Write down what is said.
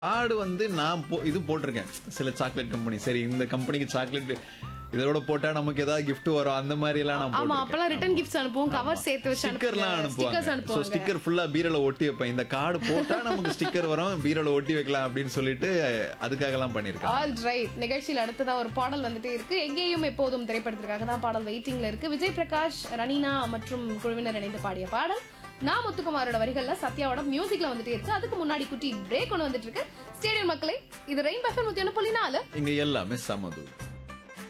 card வந்து நான் போ- இது போட்டிருக்கேன் சில சாக்லேட் கம்பெனி சரி இந்த கம்பெனிக்கு சாக்லேட் இதோட போட்டா நமக்கு ஏதாவது gift வரும் அந்த மாதிரி எல்லாம் நான் ஆமா போட்டிருக்கேன் அப்பெல்லாம் ரிட்டர்ன் கிஃப்ட்ஸ் அனுப்புவோம் கவர் சேர்த்து வச்சு ஸ்டிக்கர்லாம் ஸ்டிக்கர்ஸ் அனுப்புவாங்க ஸோ அனுப்புவாங்க ஸ்டிக்கர் ஃபுல்லா பீரோல ஒட்டி வைப்பேன் இந்த கார்டு போட்டா நமக்கு ஸ்டிக்கர் வரும் பீரோல ஒட்டி வைக்கலாம் அப்படின்னு சொல்லிட்டு அதுக்காக எல்லாம் பண்ணிருக்கேன் ஆல் ரைட் நிகழ்ச்சியில் அடுத்ததா ஒரு பாடல் வந்துட்டே இருக்கு எங்கேயும் எப்போதும் திரைப்படத்திற்காக தான் பாடல் வெயிட்டிங்ல இருக்கு விஜய் பிரகாஷ் ரனீனா மற்றும் குழுவினர் இணைந்து பாடிய பாடல் நான் முத்துக்குமாரோட வரிகள்ல சத்யாவோட மியூசிக்ல வந்துட்டே இருக்கு அதுக்கு முன்னாடி குட்டி பிரேக் ஒன்று வந்துட்டு இருக்கு ஸ்டேடியம் மக்களே இது ரெயின் பஃபர் நூத்தி ஒன்று புள்ளி நாலு இங்க எல்லாமே சமது